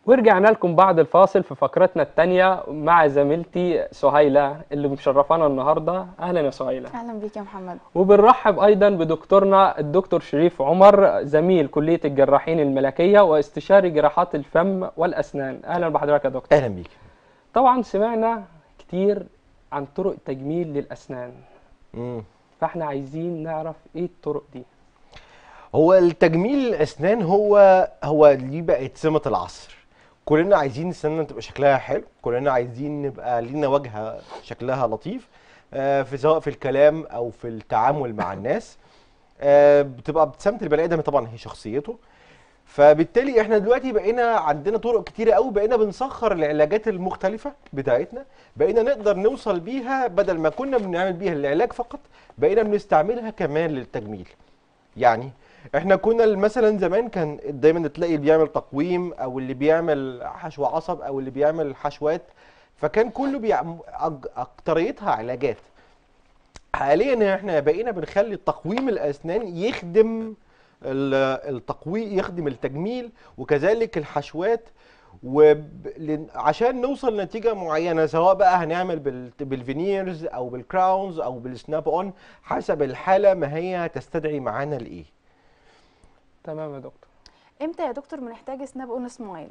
ورجعنا لكم بعد الفاصل في فقرتنا الثانية مع زميلتي سهيلة اللي مشرفانا النهاردة أهلا يا سهيلة اهلا بيك يا محمد وبنرحب أيضا بدكتورنا الدكتور شريف عمر زميل كلية الجراحين الملكية واستشاري جراحات الفم والأسنان أهلا بحضرتك يا دكتور اهلا بيك طبعا سمعنا كتير عن طرق تجميل للأسنان مم. فاحنا عايزين نعرف ايه الطرق دي هو التجميل الاسنان هو هو دي بقت سمة العصر كلنا عايزين السنة تبقى شكلها حلو كلنا عايزين نبقى لينا واجهة شكلها لطيف آه، في سواء في الكلام او في التعامل مع الناس آه، بتبقى ابتسامة البني ادم طبعا هي شخصيته فبالتالي احنا دلوقتي بقينا عندنا طرق كتيرة قوي بقينا بنسخر العلاجات المختلفة بتاعتنا بقينا نقدر نوصل بيها بدل ما كنا بنعمل بيها العلاج فقط بقينا بنستعملها كمان للتجميل يعني احنا كنا مثلا زمان كان دايما تلاقي اللي بيعمل تقويم او اللي بيعمل حشو عصب او اللي بيعمل حشوات فكان كله بيعم... أج- اكتريتها علاجات حاليا احنا بقينا بنخلي تقويم الاسنان يخدم التقويم يخدم التجميل وكذلك الحشوات وعشان نوصل لنتيجة معينة سواء بقى هنعمل بال- بالفينيرز او بالكراونز او بالسناب اون حسب الحالة ما هي تستدعي معانا لايه تمام يا دكتور امتى يا دكتور بنحتاج سناب اون سمايل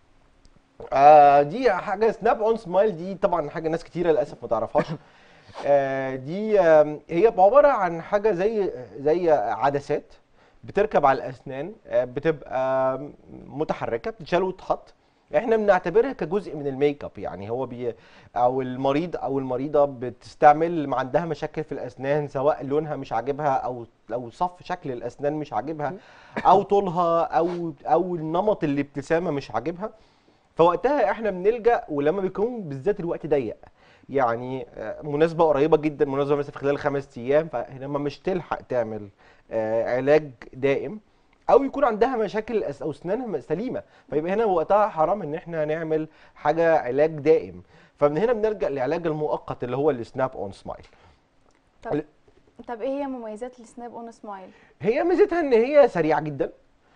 آه دي حاجه سناب اون سمايل دي طبعا حاجه ناس كتيره للاسف ما تعرفهاش آه دي آه هي عباره عن حاجه زي زي عدسات بتركب على الاسنان آه بتبقى متحركه بتتشال وتتحط احنا بنعتبرها كجزء من الميك اب يعني هو بي او المريض او المريضه بتستعمل ما عندها مشاكل في الاسنان سواء لونها مش عاجبها او او صف شكل الاسنان مش عاجبها او طولها او او النمط الابتسامه مش عاجبها فوقتها احنا بنلجا ولما بيكون بالذات الوقت ضيق يعني آه، مناسبه قريبه جدا مناسبه مثلا في خلال خمس ايام فهنا ما مش تلحق تعمل آه، علاج دائم او يكون عندها مشاكل أس- او اسنانها سليمه فيبقى هنا وقتها حرام ان احنا نعمل حاجه علاج دائم فمن هنا بنلجا للعلاج المؤقت اللي هو السناب اون سمايل طب طب ايه هي مميزات السناب اون سمايل هي ميزتها ان هي سريعه جدا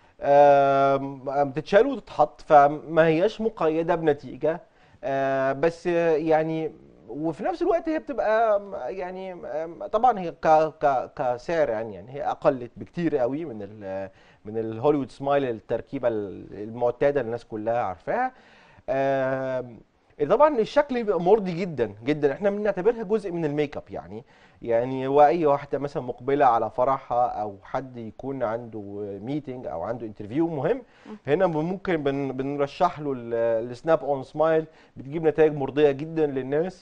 آم، بتتشال وتتحط فما هياش مقيده بنتيجه آه، بس يعني وفي نفس الوقت هي بتبقى يعني آم، طبعا هي ك ك كسعر يعني يعني هي اقل بكتير قوي من ال من الهوليوود سمايل التركيبه المعتاده اللي الناس كلها عارفاها آم، طبعا الشكل بيبقى مرضي جدا جدا احنا بنعتبرها جزء من الميك اب يعني يعني واي واحده مثلا مقبله على فرحها او حد يكون عنده ميتنج او عنده انترفيو مهم هنا ممكن بن بنرشح له ال- السناب اون سمايل بتجيب نتائج مرضيه جدا للناس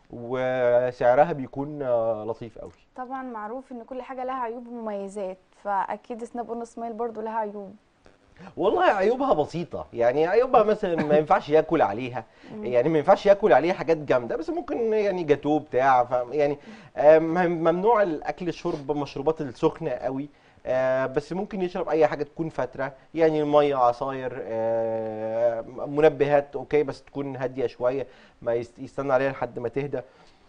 وسعرها بيكون آه، لطيف قوي طبعا معروف ان كل حاجه لها عيوب ومميزات فاكيد سناب اون سمايل برضو لها عيوب والله عيوبها بسيطة يعني عيوبها مثلا ما ينفعش ياكل عليها يعني ما ينفعش ياكل عليها حاجات جامدة بس ممكن يعني جاتوه بتاع ف يعني آه، مم- ممنوع الاكل الشرب المشروبات السخنة قوي آه، بس ممكن يشرب اي حاجة تكون فترة يعني مية عصاير آه، منبهات اوكي بس تكون هادية شوية ما يست- يستنى عليها لحد ما تهدى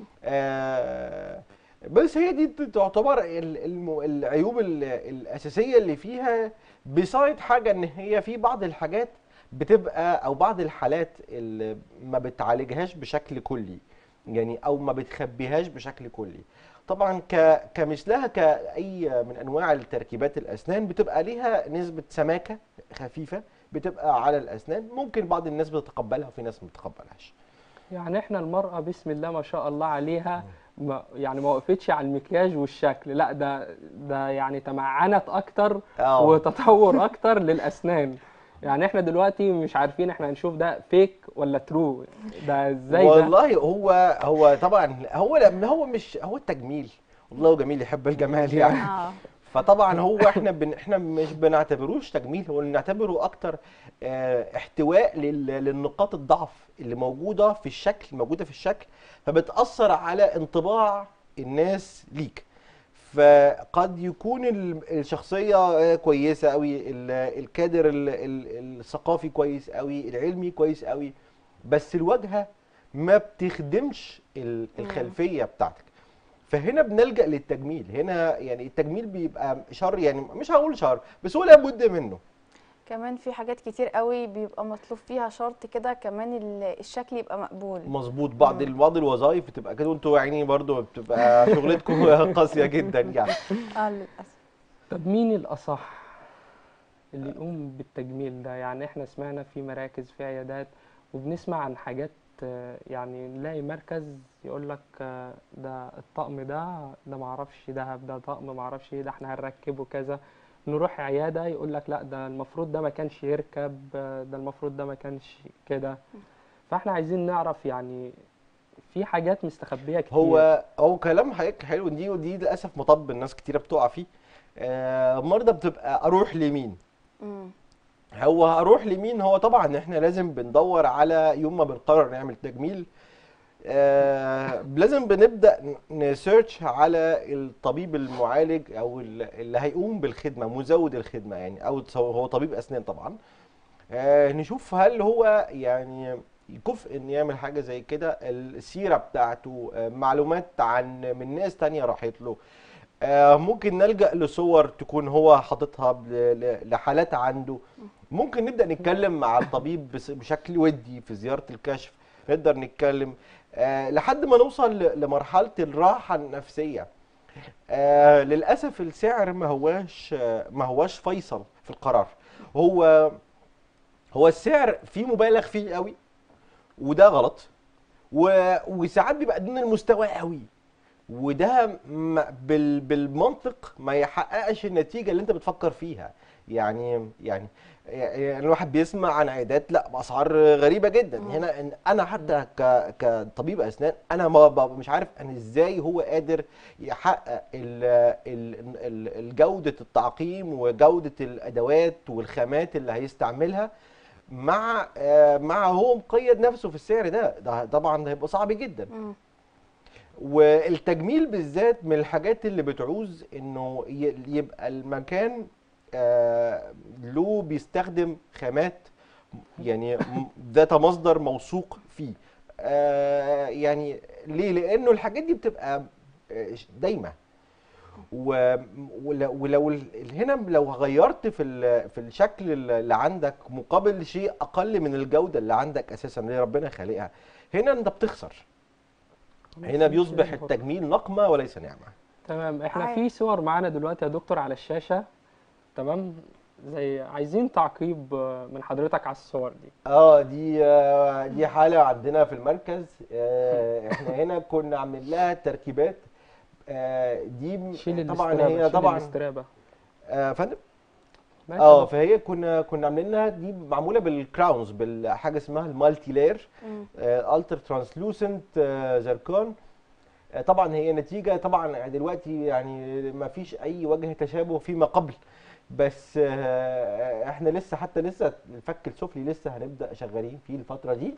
آه، بس هي دي تعتبر ال- الم- العيوب ال- الأساسية اللي فيها بسايد حاجة ان هي في بعض الحاجات بتبقى او بعض الحالات اللي ما بتعالجهاش بشكل كلي يعني او ما بتخبيهاش بشكل كلي طبعا ك كمثلها كاي من انواع التركيبات الاسنان بتبقى ليها نسبة سماكة خفيفة بتبقى على الاسنان ممكن بعض الناس بتتقبلها وفي ناس ما بتتقبلهاش يعني احنا المرأة بسم الله ما شاء الله عليها ما يعني ما وقفتش على المكياج والشكل لا ده ده يعني تمعنت اكتر اه وتطور اكتر للاسنان يعني احنا دلوقتي مش عارفين احنا هنشوف ده فيك ولا ترو ده ازاي ده والله هو هو طبعا هو لما هو مش هو التجميل والله جميل يحب الجمال يعني اه فطبعا هو احنا بن احنا مش بنعتبروش تجميل هو بنعتبره اكتر اه احتواء لل- للنقاط الضعف اللي موجوده في الشكل موجوده في الشكل فبتاثر على انطباع الناس ليك فقد يكون ال- الشخصيه آه، كويسه قوي ال- الكادر ال- ال- الثقافي كويس قوي العلمي كويس قوي بس الواجهه ما بتخدمش ال- الخلفيه بتاعتك فهنا بنلجأ للتجميل هنا يعني التجميل بيبقى شر يعني مش هقول شر بس هو لابد منه كمان في حاجات كتير قوي بيبقى مطلوب فيها شرط كده كمان ال- الشكل يبقى مقبول مظبوط بعض مم. بعض الوظائف بتبقى كده وانتوا يعني برضو بتبقى شغلتكم قاسيه جدا يعني اه للاسف طب مين الأصح اللي يقوم بالتجميل ده يعني احنا سمعنا في مراكز في عيادات وبنسمع عن حاجات آه، يعني نلاقي مركز يقول لك آه، ده الطقم ده ده معرفش دهب ده طقم معرفش ايه ده احنا هنركبه كذا نروح عيادة يقول لك لا ده المفروض ده ما كانش يركب آه، ده المفروض ده ما كانش كده فاحنا عايزين نعرف يعني في حاجات مستخبية كتير هو هو كلام حضرتك حلو دي ودي للاسف مطب الناس كتيره بتقع فيه آه، مرضى بتبقى اروح لمين مم. هو هروح لمين هو طبعا احنا لازم بندور على يوم ما بنقرر نعمل تجميل آه لازم بنبدا نسيرش على الطبيب المعالج او ال- اللي هيقوم بالخدمه مزود الخدمه يعني او تص- هو طبيب اسنان طبعا آه نشوف هل هو يعني كفء ان يعمل حاجه زي كده السيره بتاعته آه معلومات عن من ناس تانية راحت له آه، ممكن نلجأ لصور تكون هو حاططها ل- ل- لحالات عنده ممكن نبدأ نتكلم مع الطبيب بس- بشكل ودي في زيارة الكشف نقدر نتكلم آه، لحد ما نوصل ل- لمرحلة الراحة النفسية آه، للأسف السعر ما هواش آه، ما هواش فيصل في القرار هو هو السعر فيه مبالغ فيه قوي وده غلط و... وساعات بيبقى دون المستوى قوي وده م- بال... بالمنطق ما يحققش النتيجه اللي انت بتفكر فيها يعني يعني يعني الواحد بيسمع عن عيادات لا باسعار غريبه جدا مم. هنا إن انا حتى ك... كطبيب اسنان انا ما ب... مش عارف انا ازاي هو قادر يحقق ال... ال... ال... ال- جوده التعقيم وجوده الادوات والخامات اللي هيستعملها مع آه، مع هو مقيد نفسه في السعر ده ده طبعا ده هيبقى صعب جدا مم. والتجميل بالذات من الحاجات اللي بتعوز انه ي- يبقى المكان آه، له بيستخدم خامات يعني م- ذات مصدر موثوق فيه آه، يعني ليه لانه الحاجات دي بتبقى آه، دايمه و- ولو ولو ال- هنا لو غيرت في ال- في الشكل اللي عندك مقابل شيء اقل من الجوده اللي عندك اساسا اللي ربنا خالقها هنا انت بتخسر هنا بيصبح التجميل نقمه وليس نعمه تمام احنا عاي- في صور معانا دلوقتي يا دكتور على الشاشة تمام زي عايزين تعقيب آه، من حضرتك على الصور دي اه دي آه، دي حاله عندنا في المركز آه، احنا هنا كنا عاملين لها تركيبات آه، دي م- شيل طبعا الاسترابة هي شيل طبعا الاسترابة آه، فندم ماشي اه يا فهي كنا كنا عاملين لها دي معموله بالكراونز بالحاجه اسمها المالتي لاير مم. التر ترانسلوسنت زركون آه، طبعا هي نتيجه طبعا دلوقتي يعني ما فيش اي وجه تشابه فيما قبل بس آه، احنا لسه حتى لسه الفك السفلي لسه هنبدا شغالين فيه الفتره دي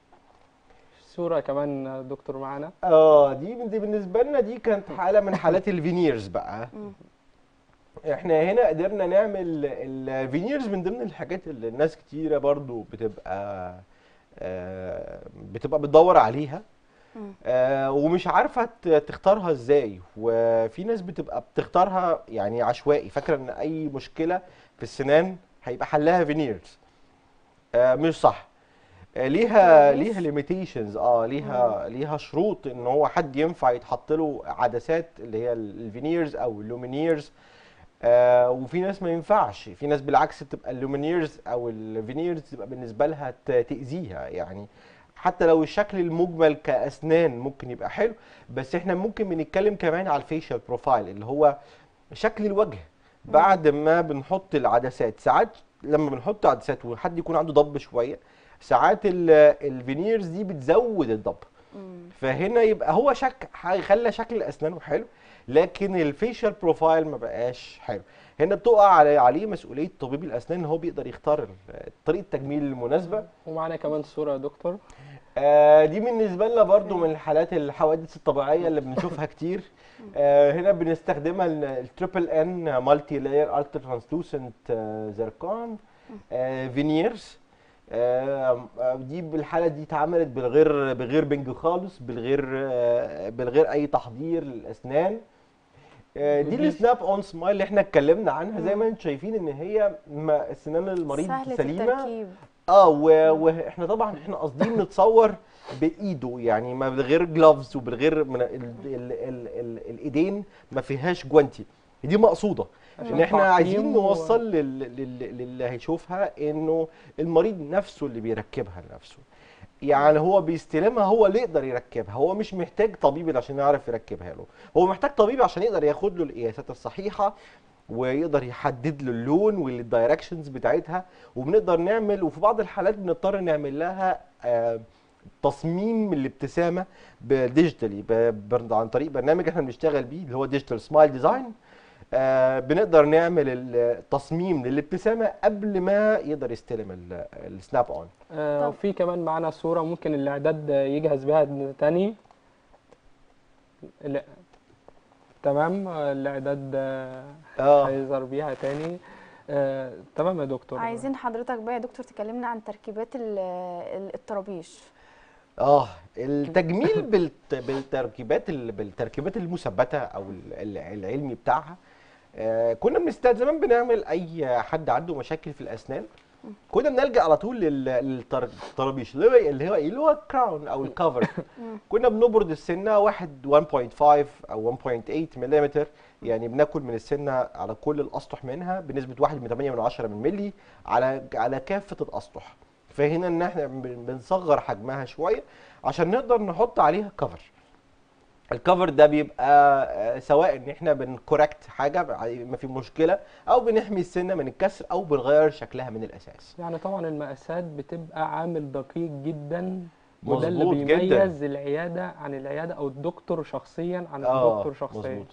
صورة كمان آه، دكتور معانا اه دي دي بالنسبه لنا دي كانت حاله من حالات الفينيرز بقى مم. احنا هنا قدرنا نعمل الفينيرز من ضمن الحاجات اللي الناس كتيره برضو بتبقى آه، بتبقى بتدور عليها مم. آه، ومش عارفه ت- تختارها ازاي وفي ناس بتبقى بتختارها يعني عشوائي فاكره ان اي مشكله في السنان هيبقى حلها فينيرز آه، مش صح آه، ليها كويس. ليها ليميتيشنز اه ليها ليها شروط ان هو حد ينفع يتحط له عدسات اللي هي الفينيرز او اللومينيرز آه وفي ناس ما ينفعش في ناس بالعكس تبقى اللومينيرز او الفينيرز تبقى بالنسبه لها ت- تاذيها يعني حتى لو الشكل المجمل كاسنان ممكن يبقى حلو بس احنا ممكن بنتكلم كمان على الفيشال بروفايل اللي هو شكل الوجه بعد ما بنحط العدسات ساعات لما بنحط عدسات وحد يكون عنده ضب شويه ساعات ال- الفينيرز دي بتزود الضب مم. فهنا يبقى هو شك ح- خلى شكل اسنانه حلو لكن الفيشال بروفايل ما بقاش حلو هنا بتقع على عليه مسؤوليه طبيب الاسنان ان هو بيقدر يختار ال- طريقه التجميل المناسبه ومعانا كمان صورة يا دكتور آه دي بالنسبه لنا برضو من الحالات الحوادث الطبيعيه اللي بنشوفها كتير آه هنا بنستخدمها التريبل ان مالتي لاير الترا ترانسلوسنت زركون فينيرز آه آه، دي بالحاله دي اتعملت بالغير بغير بنج خالص بالغير آه بالغير اي تحضير للاسنان آه، دي ودي- السناب اون سمايل اللي احنا اتكلمنا عنها زي ما انتم شايفين ان هي ما سنان المريض سهلة سليمه التركيب اه و- واحنا طبعا احنا قاصدين نتصور بايده يعني ما بالغير جلافز وبالغير من ال ال ال ال الايدين ما فيهاش جوانتي دي مقصوده عشان ان احنا تعقيم عايزين و- نوصل لل- لل- للي هيشوفها انه المريض نفسه اللي بيركبها لنفسه يعني هو بيستلمها هو اللي يقدر يركبها هو مش محتاج طبيب عشان يعرف يركبها له هو محتاج طبيب عشان يقدر ياخد له القياسات الصحيحه ويقدر يحدد له اللون والدايركشنز بتاعتها وبنقدر نعمل وفي بعض الحالات بنضطر نعمل لها آه، تصميم الابتسامه بديجيتالي ب- ب- عن طريق برنامج احنا بنشتغل بيه اللي هو ديجيتال سمايل ديزاين بنقدر نعمل التصميم للابتسامه قبل ما يقدر يستلم ال- السناب اون آه، طب. وفي كمان معانا صورة ممكن الإعداد يجهز بها تاني لا تمام آه، الإعداد آه، اه هيظهر بيها تاني آه، تمام يا دكتور عايزين حضرتك بقى يا دكتور تكلمنا عن تركيبات ال- ال- الطرابيش اه التجميل بالت... بالتركيبات ال... بالتركيبات المثبته او ال- ال- العلمي بتاعها آه كنا بنستخدم زمان بنعمل اي حد عنده مشاكل في الاسنان كنا بنلجا على طول لل- للطرابيش اللي هو اللي هو إيه؟ اللي هو الكراون او الكفر كنا بنبرد السنه واحد 1.5 او 1.8 ملم يعني بناكل من السنه على كل الاسطح منها بنسبه 1 من 8 من 10 من ملي على على كافه الاسطح فهنا ان احنا بن- بنصغر حجمها شويه عشان نقدر نحط عليها كفر الكفر ده بيبقى آه، سواء ان احنا بنكوركت حاجه ما في مشكله او بنحمي السنه من الكسر او بنغير شكلها من الاساس يعني طبعا المقاسات بتبقى عامل دقيق جدا وده اللي مظبوط جدا. بيميز العيادة عن العيادة أو الدكتور شخصيا عن اه الدكتور شخصيا مظبوط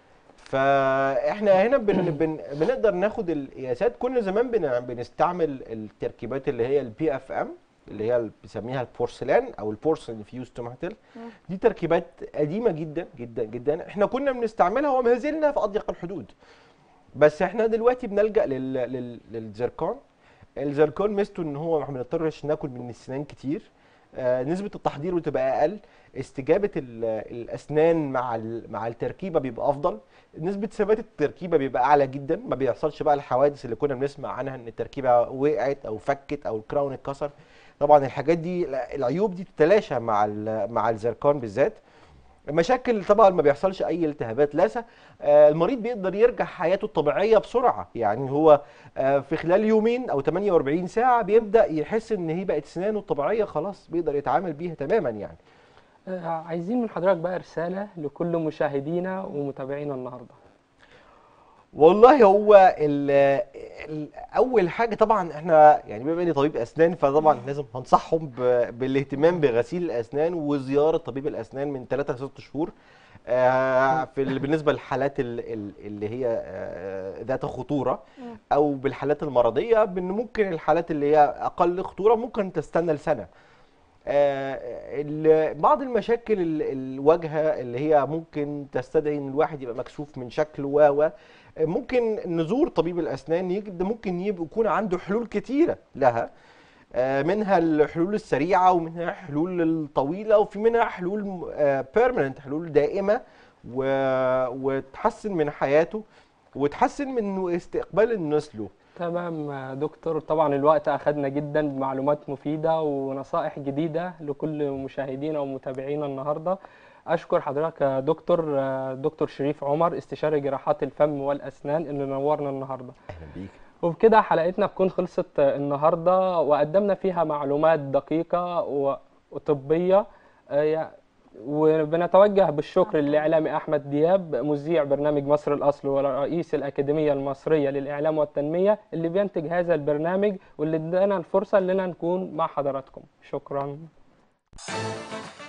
فاحنا هنا بن بن بنقدر ناخد القياسات كنا زمان بن بنستعمل التركيبات اللي هي البي اف ام اللي هي اللي بنسميها البورسلان او البورسلين فيوز توماتيل دي تركيبات قديمه جدا جدا جدا احنا كنا بنستعملها وما زلنا في اضيق الحدود بس احنا دلوقتي بنلجا لل لل للزركون الزركون ميزته ان هو ما بنضطرش ناكل من السنان كتير آه نسبه التحضير بتبقى اقل استجابه ال- الاسنان مع ال- مع التركيبه بيبقى افضل نسبه ثبات التركيبه بيبقى اعلى جدا ما بيحصلش بقى الحوادث اللي كنا بنسمع عنها ان التركيبه وقعت او فكت او الكراون اتكسر طبعا الحاجات دي العيوب دي تتلاشى مع ال- مع الزركون بالذات مشاكل طبعا ما بيحصلش اي التهابات لثه آه، المريض بيقدر يرجع حياته الطبيعيه بسرعه يعني هو آه، في خلال يومين او 48 ساعه بيبدا يحس ان هي بقت سنانه الطبيعيه خلاص بيقدر يتعامل بيها تماما يعني آه، عايزين من حضرتك بقى رسالة لكل مشاهدينا ومتابعينا النهاردة والله هو ال ال اول حاجه طبعا احنا يعني بما اني طبيب اسنان فطبعا لازم هنصحهم ب- بالاهتمام بغسيل الاسنان وزياره طبيب الاسنان من 3 ل 6 شهور آه، في ال- بالنسبه للحالات ال- ال- اللي هي آه، ذات خطوره او بالحالات المرضيه بان ممكن الحالات اللي هي اقل خطوره ممكن تستنى لسنه آه، ال- بعض المشاكل ال- الواجهه اللي هي ممكن تستدعي ان الواحد يبقى مكسوف من شكله و و ممكن نزور طبيب الاسنان يجد ممكن يبقى يكون عنده حلول كتيره لها آه، منها الحلول السريعه ومنها حلول الطويله وفي منها حلول بيرمننت حلول دائمه و- وتحسن من حياته وتحسن من استقبال نسله تمام آه، دكتور طبعا الوقت أخدنا جدا بمعلومات مفيدة ونصائح جديدة لكل مشاهدينا ومتابعينا النهاردة أشكر حضرتك يا دكتور آه، دكتور شريف عمر استشاري جراحات الفم والأسنان اللي نورنا النهاردة اهلا بيك وبكده حلقتنا تكون خلصت النهارده وقدمنا فيها معلومات دقيقة و- وطبية آه، يع- وبنتوجه بالشكر للإعلامي أحمد دياب مذيع برنامج مصر الأصل ورئيس الأكاديمية المصرية للإعلام والتنمية اللي بينتج هذا البرنامج واللي ادانا الفرصة إننا نكون مع حضراتكم شكرا